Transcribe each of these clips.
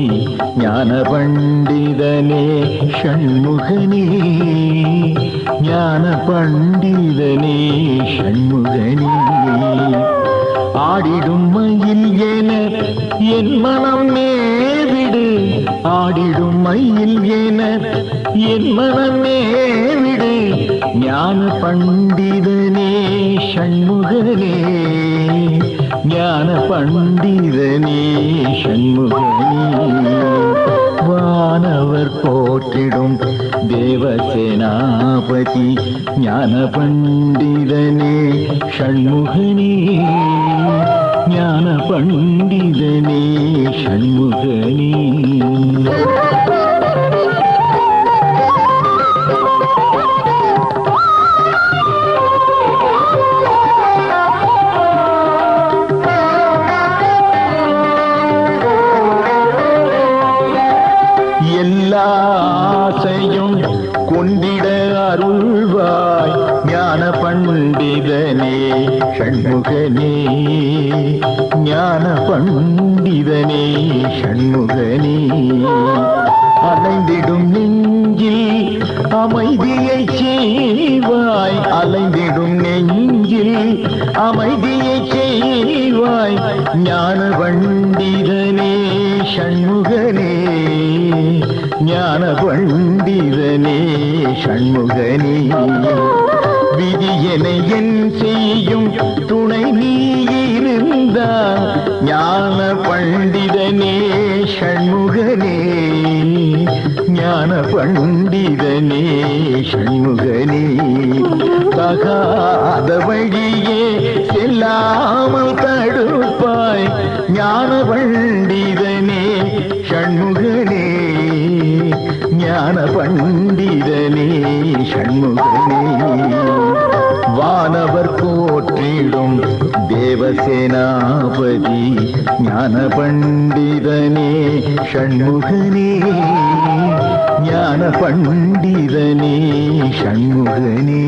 ஞான பண்டிதனே ஷண்முகனே ஞான பண்டிதனே ஷண்முகனே ஆடிடும் மயில் என என் மனம் மேவிடு ஆடிடும் மயில் என என் மனம் மேவிடு ஞான பண்டிதனே ஷண்முகனே ஞான பண்டிதனே ஷண்முகனே வானவர் போற்றிடும் தேவசேனாபதி ஞான பண்டிதனே ஷண்முகனே ஞான பண்டிதனே ஷண்முகனே எல்லா ஆசையும் கொண்டிட அருள்வாய் ஞான பண்டிதனே ஷண்முகனே ஞான பண்டிதனே ஷண்முகனே அலைந்திடும் நெஞ்சில் அமைதியை செய்வாய் அலைந்திடும் நெஞ்சில் அமைதியை செய்வாய் ஞான பண்டிதனே ஷண்முகனே ஞான பண்டிதனே ஷண்முகனே விதியனை என் செய்யும் துணை நீ இருந்தா ஞான பண்டிதனே ஷண்முகனே ஞான பண்டிதனே ஷண்முகனே தகாத வழியே செல்லாமல் தடுப்பாய் ஞான பண்டிதனே ஷண்முகனே ஞான பண்டிதனே ஷண்முகனே வானவர் போற்றிடும் தேவசேனாபதி ஞான பண்டிதனே ஷண்முகனே ஞான பண்டிதனே ஷண்முகனே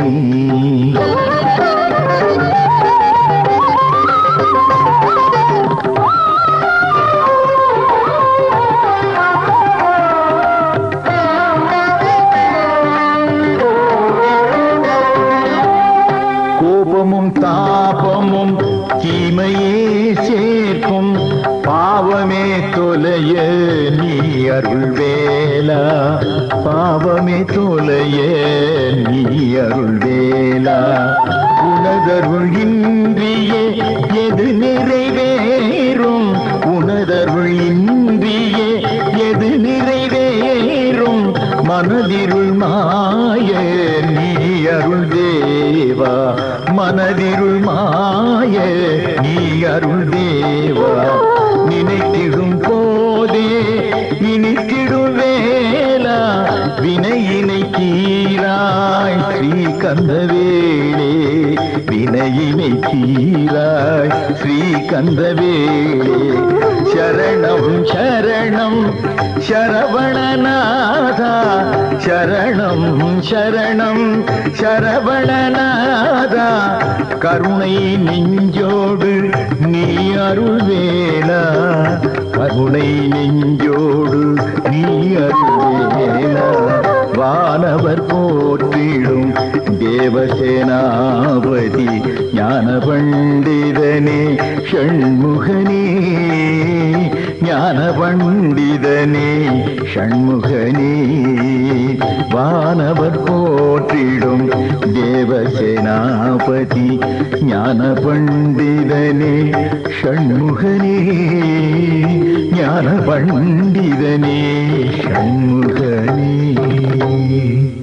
கோபமும் தாபமும் தீமையே சேர்க்கும் பாவமே தொலைய நீ அருள் வேலா பாவமே தொலைய நீ அருள் வேலா உனதருள் இன்றியே எது நிறைவேறும் உனதருள் இன்றியே எது நிறைவேறும் மனதிருள் மாய நீ அருள் தேவா மனதிருள் மாய நீ அருள் தேவா நினைத்திடும் போதே இனித்திடும் வேலா வினையினை தீராய் ஸ்ரீ கந்தவேளே வினையினை தீராய் ஸ்ரீ கந்தவேளே சரணம் சரணம் சரவணநாதா சரணம் சரணம் சரவணநாதா கருணை நெஞ்சோடு நீ அருள்வேலா கருணை நெஞ்சோடு நீ அருள்வேலா வானவர் போற்றிடும் தேவசேனாபதி ஞான பண்டிதனே ஷண்முகனே ஞான பண்டிதனே ஷண்முகனே வானவர் போற்றிடும் தேவசேனாபதி ஞான பண்டிதனே ஷண்முகனே ஞான பண்டிதனே ஷண்முகனே